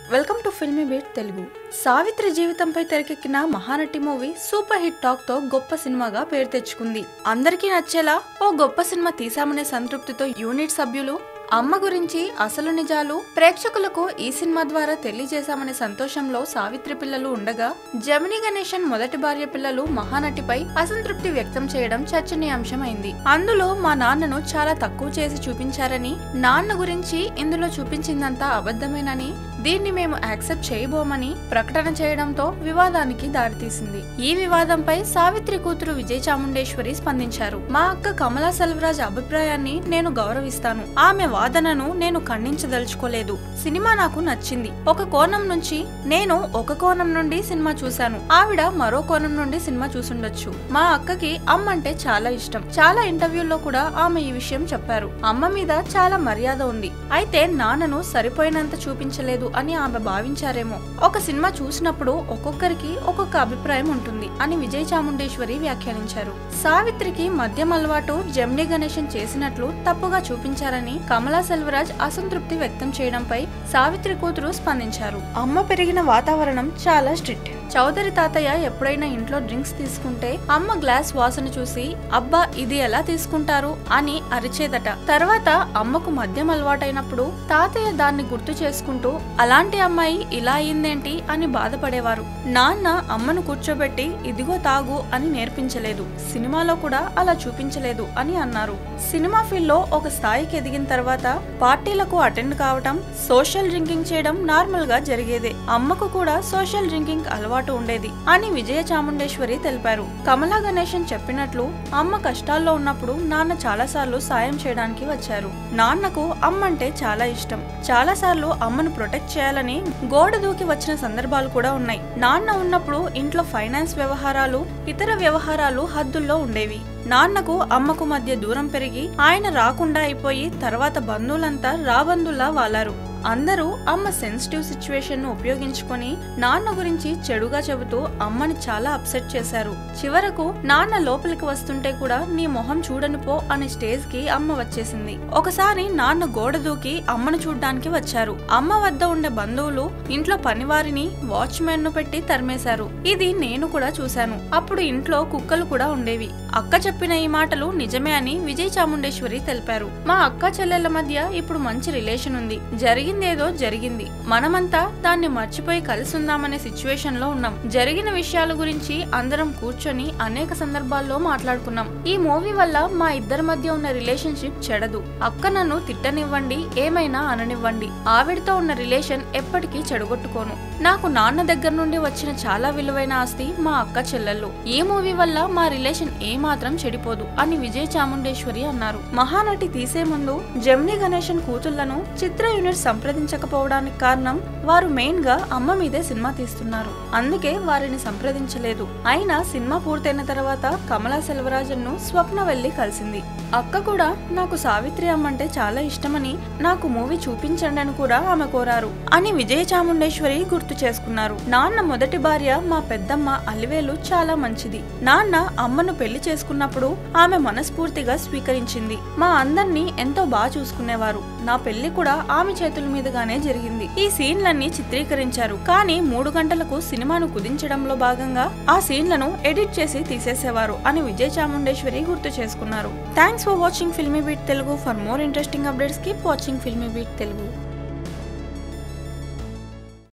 welcome to Filmibeat Telugu Savitri జీవితంపై తెరకెక్కిన Mahanati movie super hit talk తో గొప్ప సినిమాగా పేరు తెచ్చుకుంది అందరికీ నచ్చేలా ఓ గొప్ప సినిమా తీసామనే సంతృప్తితో యూనిట్ సభ్యులు అమ్మ గురించి అసలు నిజాలు ప్రేక్షకులకు ఈ సినిమా ద్వారా తెలియజేశామనే సంతోషంలో సావిత్రి పిల్లలు ఉండగా జమిని గణేశన్ మొదటి భార్య పిల్లలు మహానటిపై అసంతృప్తి వ్యక్తం చేయడం చర్చనీయాంశమైంది అందులో మా నాన్నను చాలా తక్కువ చేసి చూపించారని నాన్న గురించి ఇందులో చూపించిందంతా అబద్ధమేనని దీన్ని మేము యాక్సెప్ట్ చేయబోమని ప్రకటన చేయడంతో వివాదానికి దారితీసింది ఈ వివాదంపై సావిత్రి కూతురు విజయ్ చాముండేశ్వరి స్పందించారు మా అక్క కమలా సెల్వరాజ్ అభిప్రాయాన్ని నేను గౌరవిస్తాను ఆమె వాదనను నేను ఖండించదలుచుకోలేదు సినిమా నాకు నచ్చింది ఒక కోణం నుంచి నేను ఒక కోణం నుండి సినిమా చూశాను ఆవిడ మరో కోణం నుండి సినిమా చూసుండొచ్చు మా అక్కకి అమ్మ అంటే చాలా ఇష్టం చాలా ఇంటర్వ్యూల్లో కూడా ఆమె ఈ విషయం చెప్పారు అమ్మ మీద చాలా మర్యాద ఉంది అయితే నాన్నను సరిపోయినంత చూపించలేదు అని ఆమె భావించారేమో ఒక సినిమా చూసినప్పుడు ఒక్కొక్కరికి ఒక్కొక్క అభిప్రాయం ఉంటుంది అని విజయ్ చాముండేశ్వరి వ్యాఖ్యానించారు సావిత్రికి మద్యం అలవాటు జమ్ని గణేశన్ చేసినట్లు తప్పుగా చూపించారని కమలా సెల్వరాజ్ అసంతృప్తి వ్యక్తం చేయడంపై సావిత్రి కూతురు స్పందించారు అమ్మ పెరిగిన వాతావరణం చాలా స్ట్రిక్ట్ చౌదరి తాతయ్య ఎప్పుడైనా ఇంట్లో డ్రింక్స్ తీసుకుంటే అమ్మ గ్లాస్ వాసన చూసి అబ్బా ఇది ఎలా తీసుకుంటారు అని అరిచేదట తర్వాత అమ్మకు మద్యం అలవాటైనప్పుడు తాతయ్య దాన్ని గుర్తు చేసుకుంటూ అలాంటి అమ్మాయి ఇలా అయిందేంటి అని బాధపడేవారు నాన్న అమ్మను కూర్చోబెట్టి ఇదిగో తాగు అని నేర్పించలేదు సినిమాలో కూడా అలా చూపించలేదు అని అన్నారు సినిమా ఫీల్డ్ లో ఒక స్థాయికి ఎదిగిన తర్వాత పార్టీలకు అటెండ్ కావటం సోషల్ డ్రింకింగ్ చేయడం నార్మల్ గా జరిగేదే అమ్మకు కూడా సోషల్ డ్రింకింగ్ అలవాటు ఉండేది అని విజయ చాముండేశ్వరి తెలిపారు కమలా గణేశన్ చెప్పినట్లు అమ్మ కష్టాల్లో ఉన్నప్పుడు నాన్న చాలాసార్లు సాయం చేయడానికి వచ్చారు నాన్నకు అమ్మ అంటే చాలా ఇష్టం చాలా సార్లు అమ్మను ప్రొటెక్ట్ చేయాలని గోడ దూకి వచ్చిన సందర్భాలు కూడా ఉన్నాయి నాన్న ఉన్నప్పుడు ఇంట్లో ఫైనాన్స్ వ్యవహారాలు ఇతర వ్యవహారాలు హద్దుల్లో ఉండేవి నాన్నకు అమ్మకు మధ్య దూరం పెరిగి ఆయన రాకుండా అయిపోయి తర్వాత బంధువులంతా రాబంధుల్లా వాలారు అందరూ అమ్మ సెన్సిటివ్ సిచ్యువేషన్ ను ఉపయోగించుకొని నాన్న గురించి చెడుగా చెబుతూ అమ్మని చాలా అప్సెట్ చేశారు చివరకు నాన్న లోపలికి వస్తుంటే కూడా నీ మొహం చూడను పో అనే స్టేజ్ కి అమ్మ వచ్చేసింది ఒకసారి నాన్న గోడ దూకి అమ్మను చూడ్డానికి వచ్చారు అమ్మ వద్ద ఉండే బంధువులు ఇంట్లో పనివారిని వాచ్మెన్ ను పెట్టి తరిమేశారు ఇది నేను కూడా చూశాను అప్పుడు ఇంట్లో కుక్కలు కూడా ఉండేవి అక్క చెప్పిన ఈ మాటలు నిజమే అని విజయ్ చాముండేశ్వరి తెలిపారు మా అక్క చెల్లెల మధ్య ఇప్పుడు మంచి రిలేషన్ ఉంది జరిగిందేదో జరిగింది మనమంతా దాన్ని మర్చిపోయి కలిసి ఉందామనే సిచ్యువేషన్ లో ఉన్నాం జరిగిన విషయాల గురించి అందరం కూర్చొని అనేక సందర్భాల్లో మాట్లాడుకున్నాం ఈ మూవీ వల్ల మా ఇద్దరి మధ్య ఉన్న రిలేషన్షిప్ చెడదు అక్క నన్ను తిట్టనివ్వండి ఏమైనా అననివ్వండి ఆవిడతో ఉన్న రిలేషన్ ఎప్పటికీ చెడగొట్టుకోను నాకు నాన్న దగ్గర నుండి వచ్చిన చాలా విలువైన ఆస్తి మా అక్క చెల్లెళ్ళు ఈ మూవీ వల్ల మా రిలేషన్ ఏ మాత్రం చెడిపోదు అని విజయ్ చాముండేశ్వరి అన్నారు మహానటి తీసే ముందు జమిని గణేశన్ కూతుళ్లను చిత్ర యూనిట్ సంప్రదించకపోవడానికి కారణం వారు మెయిన్ గా అమ్మ మీదే సినిమా తీస్తున్నారు అందుకే వారిని సంప్రదించలేదు అయినా సినిమా పూర్తయిన తర్వాత కమలా సెల్వరాజన్ ను స్వప్న వెళ్లి కలిసింది అక్క కూడా నాకు సావిత్రి అమ్మంటే చాలా ఇష్టమని నాకు మూవీ చూపించండి అని కూడా ఆమె కోరారు అని విజయ చాముండేశ్వరి గుర్తు చేసుకున్నారు నాన్న మొదటి భార్య మా పెద్దమ్మ అలివేలు చాలా మంచిది నాన్న అమ్మను పెళ్లి చేసుకున్నప్పుడు ఆమె మనస్ఫూర్తిగా స్వీకరించింది మా అందర్నీ ఎంతో బాగా చూసుకునేవారు నా పెళ్లి కూడా ఆమె చేతుల మీదుగానే జరిగింది ఈ సీన్లన్నీ చిత్రీకరించారు కానీ మూడు గంటలకు సినిమాను కుదించడంలో భాగంగా ఆ సీన్లను ఎడిట్ చేసి తీసేసేవారు అని విజయ్ చాముండేశ్వరి గుర్తు చేసుకున్నారు thanks for watching Filmibeat Telugu for more interesting updates keep watching Filmibeat Telugu